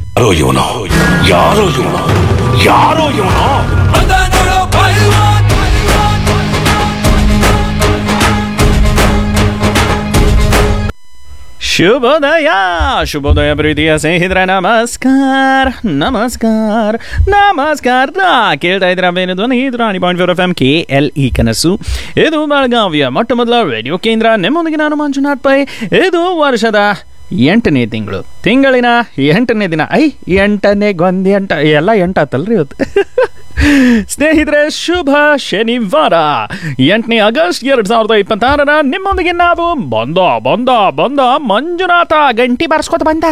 ಯಾರೋ ಇವನು ಯಾರೋ ಇವನು ಯಾರೋ ಇವನು ಶುಭೋದಯ ಶುಭೋದಯ ಪ್ರೀತಿಯ ಸ್ನೇಹಿತರೆ ನಮಸ್ಕಾರ ನಮಸ್ಕಾರ ನಮಸ್ಕಾರ ಕೇಳ್ತಾ ಇದ್ರ ಬೇನು ಧ್ವನಿ ಇದು ರಾಣಿ point four F M K L E ಕನಸು ಇದು ಬೆಳಗಾವಿಯ ಮೊಟ್ಟ ಮೊದಲ ರೇಡಿಯೋ ಕೇಂದ್ರ ನಿಮ್ಮೊಂದಿಗೆ ನಾನು ಮಂಜುನಾಥ್ ಪೈ ಇದು ವರ್ಷದ ಎಂಟನೇ ತಿಂಗಳು ತಿಂಗಳಿನ ಎಂಟನೇ ದಿನ ಐ ಎಂಟನೇ ಗೊಂದಿ ಎಂಟ ಎಲ್ಲ ಎಂಟಾತಲ್ರಿ ಇವತ್ತು ಸ್ನೇಹಿತರೆ ಶುಭ ಶನಿವಾರ ಎಂಟನೇ ಆಗಸ್ಟ್ ಎರಡ್ ಸಾವಿರದ ಇಪ್ಪತ್ತಾರರ ನಿಮ್ಮೊಂದಿಗೆ ನಾವು ಬಂದ ಬಂದ ಬಂದ ಮಂಜುನಾಥ ಗಂಟಿ ಬಾರಿಸ್ಕೊತ ಬಂದ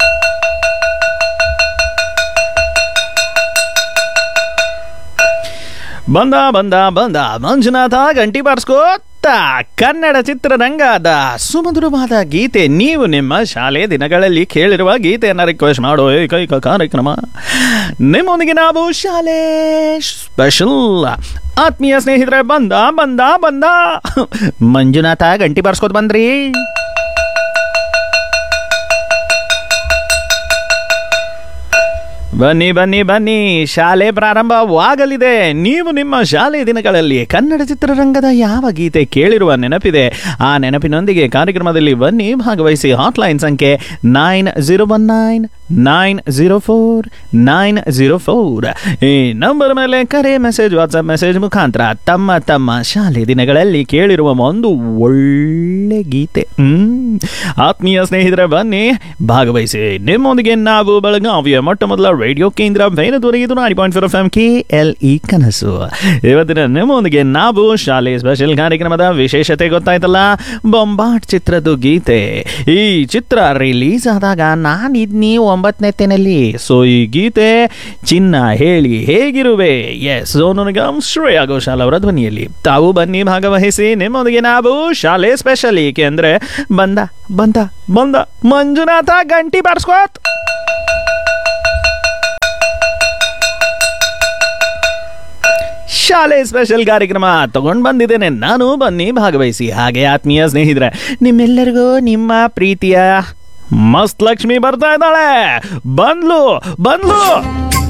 ಬಂದ ಬಂದ ಬಂದ ಮಂಜುನಾಥ ಗಂಟಿ ಬಾರಿಸ್ಕೋತ ಕನ್ನಡ ಚಿತ್ರರಂಗದ ಸುಮಧುರವಾದ ಗೀತೆ ನೀವು ನಿಮ್ಮ ಶಾಲೆ ದಿನಗಳಲ್ಲಿ ಕೇಳಿರುವ ಗೀತೆಯನ್ನು ರಿಕ್ವೆಸ್ಟ್ ಮಾಡೋ ಏಕೈಕ ಕಾರ್ಯಕ್ರಮ ನಿಮ್ಮೊಂದಿಗೆ ನಾವು ಶಾಲೆ ಸ್ಪೆಷಲ್ ಆತ್ಮೀಯ ಸ್ನೇಹಿತರೆ ಬಂದ ಬಂದ ಬಂದ ಮಂಜುನಾಥ ಗಂಟಿ ಬಾರಿಸ್ಕೋತ ಬಂದ್ರಿ ಬನ್ನಿ ಬನ್ನಿ ಬನ್ನಿ ಶಾಲೆ ಪ್ರಾರಂಭವಾಗಲಿದೆ ನೀವು ನಿಮ್ಮ ಶಾಲೆ ದಿನಗಳಲ್ಲಿ ಕನ್ನಡ ಚಿತ್ರರಂಗದ ಯಾವ ಗೀತೆ ಕೇಳಿರುವ ನೆನಪಿದೆ ಆ ನೆನಪಿನೊಂದಿಗೆ ಕಾರ್ಯಕ್ರಮದಲ್ಲಿ ಬನ್ನಿ ಭಾಗವಹಿಸಿ ಹಾಟ್ಲೈನ್ ಸಂಖ್ಯೆ nine zero one nine nine zero four nine zero four ಈ ನಂಬರ್ ಮೇಲೆ ಕರೆ ಮೆಸೇಜ್ ವಾಟ್ಸಪ್ ಮೆಸೇಜ್ ಮುಖಾಂತರ ತಮ್ಮ ತಮ್ಮ ಶಾಲೆ ದಿನಗಳಲ್ಲಿ ಕೇಳಿರುವ ಒಂದು ಒಳ್ಳೆ ಗೀತೆ ಹ್ಮ್ ಆತ್ಮೀಯ ಸ್ನೇಹಿತರೆ ಬನ್ನಿ ಭಾಗವಹಿಸಿ ನಿಮ್ಮೊಂದಿಗೆ ನಾವು ಬೆಳಗಾವಿಯ ಮೊಟ್ಟ ಮೊದಲ ರೇಡಿಯೋ ಕೇಂದ್ರ ಬೇನದವರೆಗೆ ನಾಡಿ point four F M K L E ಕನಸು ಇವತ್ತಿನ ನಿಮ್ಮೊಂದಿಗೆ ನಾವು ಶಾಲೆ ಸ್ಪೆಷಲ್ ಕಾರ್ಯಕ್ರಮದ ವಿಶೇಷತೆ ಗೊತ್ತಾಯ್ತಲ್ಲ ಬೊಂಬಾಟ್ ಚಿತ್ರದ ಗೀತೆ ಈ ಚಿತ್ರ ರಿಲೀಸ್ ಆದಾಗ ನಾನು ಇದ್ನಿ ಒಂಬತ್ತನೇತಿನಲ್ಲಿ ಸೊ ಈ ಗೀತೆ ಚಿನ್ನ ಹೇಳಿ ಹೇಗಿರುವೆ ಎಸ್ ಸೋನು ನಿಗಮ್ ಶ್ರೇಯಾ ಘೋಷಾಲ್ ಅವರ ಧ್ವನಿಯಲ್ಲಿ ತಾವು ಬನ್ನಿ ಭಾಗವಹಿಸಿ ನಿಮ್ಮೊಂದಿಗೆ ನಾವು ಶಾಲೆ ಸ್ಪೆಷಲ್ ಏಕೆ ಅಂದ್ರೆ ಬಂದ ಬಂದ ಬಂದ ಮಂಜುನಾಥ ಗಂಟಿ ಬಾರಿಸ್ಕೋತ್ ಶಾಲೆ ಸ್ಪೆಷಲ್ ಕಾರ್ಯಕ್ರಮ ತಗೊಂಡು ಬಂದಿದ್ದೇನೆ ನಾನು ಬನ್ನಿ ಭಾಗವಹಿಸಿ ಹಾಗೆ ಆತ್ಮೀಯ ಸ್ನೇಹಿತರೆ ನಿಮ್ಮೆಲ್ಲರಿಗೂ ನಿಮ್ಮ ಪ್ರೀತಿಯ ಮಸ್ತ್ ಲಕ್ಷ್ಮಿ ಬರ್ತಾ ಇದ್ದಾಳೆ ಬಂದ್ಲು ಬಂದ್ಲು